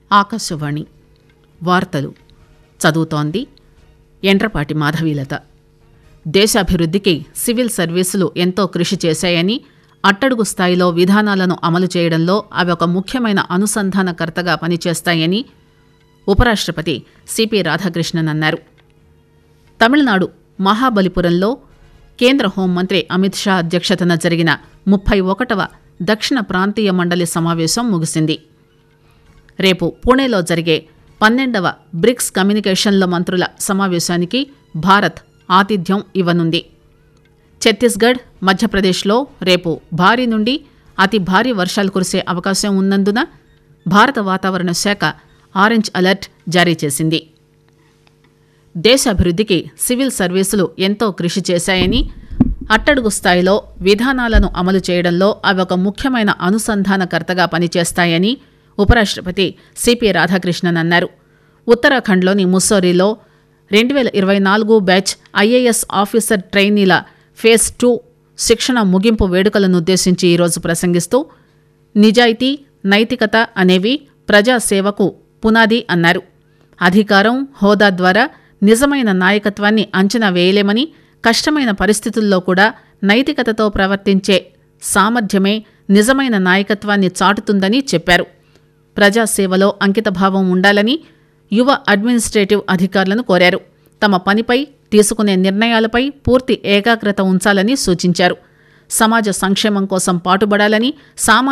ఆకాశవాణి వార్తలు చదువుతోంది ఎండ్రపాటి మాధవీలత దేశాభివృద్ధికి సివిల్ సర్వీసులు ఎంతో కృషి చేశాయని అట్టడుగు స్థాయిలో విధానాలను అమలు చేయడంలో అవి ఒక ముఖ్యమైన అనుసంధానకర్తగా పనిచేస్తాయని ఉపరాష్ట్రపతి సిపి రాధాకృష్ణన్ అన్నారు తమిళనాడు మహాబలిపురంలో కేంద్ర హోంమంత్రి అమిత్ షా అధ్యక్షతన జరిగిన ముప్పై ఒకటవ దక్షిణ ప్రాంతీయ మండలి సమావేశం ముగిసింది రేపు పూణేలో జరిగే పన్నెండవ బ్రిక్స్ కమ్యూనికేషన్ల మంత్రుల సమావేశానికి భారత్ ఆతిథ్యం ఇవ్వనుంది ఛత్తీస్గఢ్ మధ్యప్రదేశ్లో రేపు భారీ నుండి అతి భారీ వర్షాలు కురిసే అవకాశం ఉన్నందున భారత వాతావరణ శాఖ ఆరెంజ్ అలర్ట్ జారీ చేసింది దేశాభివృద్ధికి సివిల్ సర్వీసులు ఎంతో కృషి చేశాయని అట్టడుగు స్థాయిలో విధానాలను అమలు చేయడంలో అవి ఒక ముఖ్యమైన అనుసంధానకర్తగా పనిచేస్తాయని ఉపరాష్ట్రపతి సిపి రాధాకృష్ణన్ అన్నారు ఉత్తరాఖండ్లోని ముస్సోరీలో రెండు వేల ఇరవై నాలుగు బ్యాచ్ ఐఏఎస్ ఆఫీసర్ ట్రైనీల ఫేజ్ టూ శిక్షణ ముగింపు వేడుకలను ఉద్దేశించి ఈరోజు ప్రసంగిస్తూ నిజాయితీ నైతికత అనేవి ప్రజాసేవకు పునాది అన్నారు అధికారం హోదా ద్వారా నిజమైన నాయకత్వాన్ని అంచనా వేయలేమని కష్టమైన పరిస్థితుల్లో కూడా నైతికతతో ప్రవర్తించే సామర్థ్యమే నిజమైన నాయకత్వాన్ని చాటుతుందని చెప్పారు ప్రజాసేవలో అంకితభావం ఉండాలని యువ అడ్మినిస్ట్రేటివ్ అధికారులను కోరారు తమ పనిపై తీసుకునే నిర్ణయాలపై పూర్తి ఏకాగ్రత ఉంచాలని సూచించారు సమాజ సంక్షేమం కోసం పాటుపడాలని సామాజిక